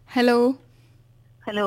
Hello hello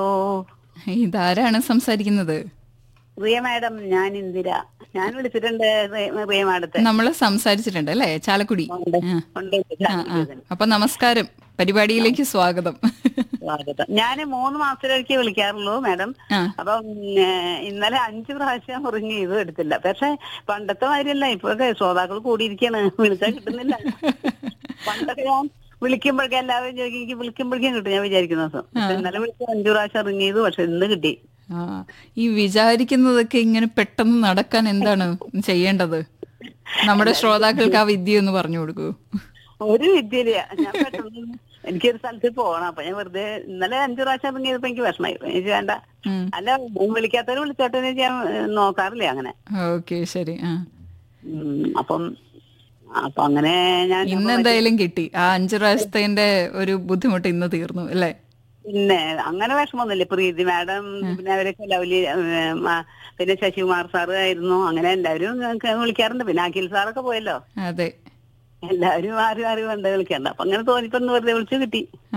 ഇതാരാണ് സംസാരിക്കുന്നത് Riya madam ഞാൻ ഇന്ദിര ഞാൻ വിളിച്ചിട്ടുണ്ട് റിയ- റിയ മാഡത്തെ നമ്മൾ സംസാരിച്ചിട്ടുണ്ട് അല്ലേ ചാലക്കുടി ഉണ്ട്. ആ. ഉണ്ട്. ആ, ആ. അപ്പൊ നമസ്കാരം പരിപാടിയിലേക്ക് സ്വാഗതം സ്വാഗതം ഞാൻ മൂന്ന് മാസത്തിലൊരിക്കൽ വിളിക്കാറുള്ളൂ മാഡം ആ. അപ്പം ഏ, ഇന്നലെ അഞ്ചു പ്രാവശ്യം ഉറങ്ങി ഇതും എടുത്തില്ല പക്ഷെ പണ്ടത്തെ മാതിരിയല്ല ഇപ്പൊക്കെ ശ്രോതാക്കൾ കൂടിയിരിക്കാണ് വിളിച്ചാൽ കിട്ടുന്നില്ല പണ്ടൊക്കെ ഞാൻ വിളിക്കുമ്പോഴേക്കും എല്ലാവരും ചോദിക്കും എനിക്ക് വിളിക്കുമ്പോഴേക്കും കിട്ടും ഞാൻ വിചാരിക്കുന്ന ദിവസം പക്ഷെ ഇന്നലെ വിളിച്ച് അഞ്ചു പ്രാവശ്യം ഇറങ്ങിയത് പക്ഷെ ഇന്ന് കിട്ടി ആ ഈ വിചാരിക്കുന്നതൊക്കെ ഇങ്ങനെ പെട്ടെന്ന് നടക്കാൻ എന്താണ് ചെയ്യേണ്ടത് നമ്മുടെ ശ്രോതാക്കൾക്ക് ആ വിദ്യ ഒന്ന് പറഞ്ഞു കൊടുക്കൂ ഒരു വിദ്യയില്ല ഞാൻ പെട്ടെന്ന് എനിക്കൊരു സ്ഥലത്ത് പോകണം അപ്പൊ ഞാൻ വെറുതെ ഇന്നലെ അഞ്ചു പ്രാവശ്യം ഇറങ്ങിയപ്പോ എനിക്ക് വിഷമായി എനിക്ക് വേണ്ട ഉം. അല്ല വിളിക്കാത്തവര് വിളിച്ചോട്ടെ എന്ന് ഞാൻ ഏഹ്, നോക്കാറില്ല അങ്ങനെ ഓക്കെ ശരി ആ ഉം, അപ്പം അപ്പൊ അങ്ങനെ ഞാൻ ഇന്ന് എന്തായാലും കിട്ടി ആ അഞ്ചു പ്രാവശ്യത്തിന്റെ ഒരു ബുദ്ധിമുട്ട് ഇന്ന് തീർന്നു അല്ലേ പിന്നെ അങ്ങനെ വിഷമമൊന്നുമില്ല പ്രീതി മാഡം പിന്നെ അവരൊക്കെ ലവലി ഏഹ്, മ- പിന്നെ ശശികുമാർ സാറ് ആയിരുന്നു അങ്ങനെ എല്ലാവരും ഞങ്ങൾക്ക് വിളിക്കാറുണ്ട് പിന്നെ അഖിൽ സാറൊക്കെ പോയല്ലോ അതെ എല്ലാവരും മാറി മാറി കണ്ട് വിളിക്കണ്ട അപ്പൊ അങ്ങനെ തോന്നിപ്പോ ഒന്ന് വെറുതെ വിളിച്ചു കിട്ടി ആ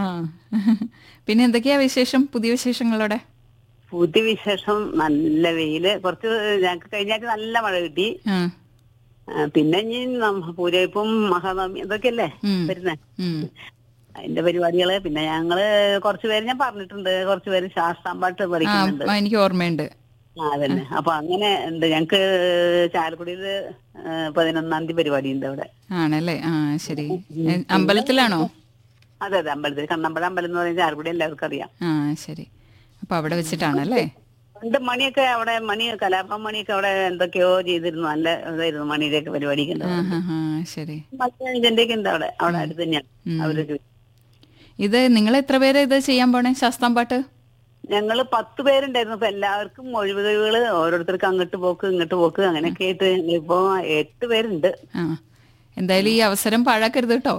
പിന്നെ എന്തൊക്കെയാ വിശേഷം പുതിയ വിശേഷങ്ങളോടെ പുതിയ വിശേഷം നല്ല വെയില് കുറച്ച് ഞങ്ങൾക്ക് കഴിഞ്ഞാഴ്ച നല്ല മഴ കിട്ടി ആ ആ, പിന്നെ ഇനി നമ്മ- പൂരവയ്പ്പും മഹാനവമി ഇതൊക്കെ അല്ലേ ഉം. വരുന്നേ ഉം. അതിന്റെ പരിപാടികള് പിന്നെ ഞങ്ങള് കുറച്ച് പേര് ഞാൻ പറഞ്ഞിട്ടുണ്ട് കുറച്ച് പേര് ശാസ്താംപാട്ട് ആ പഠിക്കുന്നുണ്ട് ആ, എനിക്ക് ഓർമ്മയുണ്ട് ആ അതന്നെ അപ്പൊ അങ്ങനെ ഉണ്ട് ഞങ്ങക്ക് ചാലക്കുടിയില് ആ, പതിനൊന്നാം തീയതി പരിപാടി ഉണ്ട് അവിടെ ആണല്ലേ ആ ശരി എ, അമ്പലത്തിലാണോ അതെ അതെ അമ്പലത്തിൽ കണ്ണമ്പഴ അമ്പലം എന്ന് പറയുന്നത് ചാലക്കുടി എല്ലാവർക്കും അറിയാം ആ ശരി അപ്പൊ അവിടെ വെച്ചിട്ടാണല്ലേ പണ്ട് മണിയൊക്കെ അവിടെ മണി കലാഭവൻ മണിയൊക്കെ അവിടെ എന്തൊക്കെയോ ചെയ്തിരുന്നു നല്ല ഇതായിരുന്നു മണിയുടെയൊക്കെ പരിപാടിക്ക് ഉണ്ട് ആ ഹാ ഹാ ശരി മറ്റേ ഇതിന്റെയൊക്കെ ഉണ്ട് അവിടെ അവിടെ അടുത്ത് തന്നെയാണ് അവരൊക്കെ ഇത് നിങ്ങൾ എത്ര പേര് ഇത് ചെയ്യാൻ പോണേ ശാസ്താംപാട്ട് ഞങ്ങള് പത്ത് പേരുണ്ടായിരുന്നു അപ്പൊ എല്ലാവർക്കും ഒഴിവ് കഴിവുകള് ഓരോരുത്തർക്ക് അങ്ങോട്ട് പോക്ക് ഇങ്ങോട്ട് പോക്ക് അങ്ങനെയൊക്കെ ആയിട്ട് ഇപ്പൊ എട്ട് പേരുണ്ട് ആ എന്തായാലും ഈ അവസരം പാഴാക്കരുത് കേട്ടോ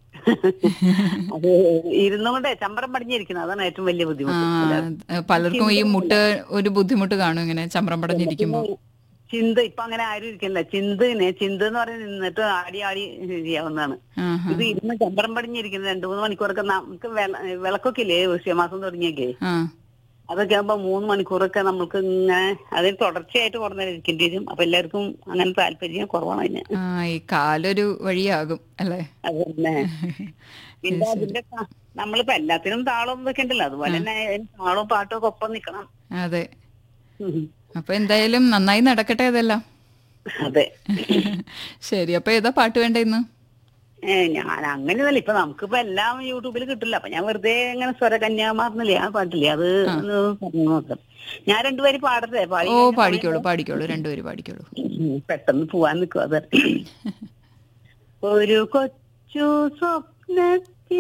അത് ഇരുന്നും കൊണ്ട് ചമ്പരം പടിഞ്ഞിരിക്കുന്നത് അതാണ് ഏറ്റവും വലിയ ആ ബുദ്ധിമുട്ട് പലർക്കും ഈ മുട്ട് ഒരു ബുദ്ധിമുട്ട് കാണും ഇങ്ങനെ ചമ്രം പടഞ്ഞിരിക്കുമ്പോ ചിന്ത ഇപ്പൊ അങ്ങനെ ആരും ഇരിക്കില്ല ചിന്തനെ ചിന്ത എന്ന് പറയുന്നത് നിന്നിട്ട് ആടി ആടി ചെയ്യാവുന്നതാണ് ആ ഹാ ഇത് ഇരുന്ന് ചമ്പരം പടിഞ്ഞിരിക്കുന്നത് രണ്ടു മൂന്ന് മണിക്കൂറൊക്കെ നമുക്ക് വിള- വിളക്കൊക്കെ ഇല്ലേ വൃശ്യമാസം തുടങ്ങിയൊക്കെ ആ അതൊക്കെ ആകുമ്പോ മൂന്ന് മണിക്കൂറൊക്കെ നമുക്ക് ഇങ്ങനെ അതിന് തുടർച്ചയായിട്ട് കുറഞ്ഞ ഇരിക്കേണ്ടി വരും അപ്പൊ എല്ലാവർക്കും അങ്ങനെ താല്പര്യം കുറവാണ് അതിന് ആ ഈ കാലൊരു വഴിയാകും അല്ലേ അത് തന്നെ പിന്നെ അതിന്റെ ക- നമ്മളിപ്പോ എല്ലാത്തിനും താളവും ഇതൊക്കെ ഉണ്ടല്ലോ അതുപോലെ തന്നെ അതിന് താളവും പാട്ടും ഒക്കെ ഒപ്പം നിക്കണം അതെ ഉം. അപ്പൊ എന്തായാലും നന്നായി നടക്കട്ടെ അതെല്ലാം അതെ ശരി അപ്പൊ ഏതാ പാട്ട് വേണ്ട ഇന്ന് ഏ ഞാൻ അങ്ങനെയൊന്നുമല്ല ഇപ്പൊ നമുക്കിപ്പോ എല്ലാം യൂട്യൂബിൽ കിട്ടില്ല അപ്പൊ ഞാൻ വെറുതെ ഇങ്ങനെ സ്വരകന്യാമാർന്നില്ലേ ആ പാട്ടില്ലേ അത് ഒന്ന് പറഞ്ഞു നോക്കാം ഞാൻ രണ്ടുപേരും പാടട്ടെ പാടി ഓ പാടിക്കോളൂ പാടിക്കോളൂ രണ്ടുപേര് പാടിക്കോളൂ ഉം, പെട്ടെന്ന് പോവാൻ നിൽക്കും അത് ഒരു കൊച്ചു സ്വപ്ന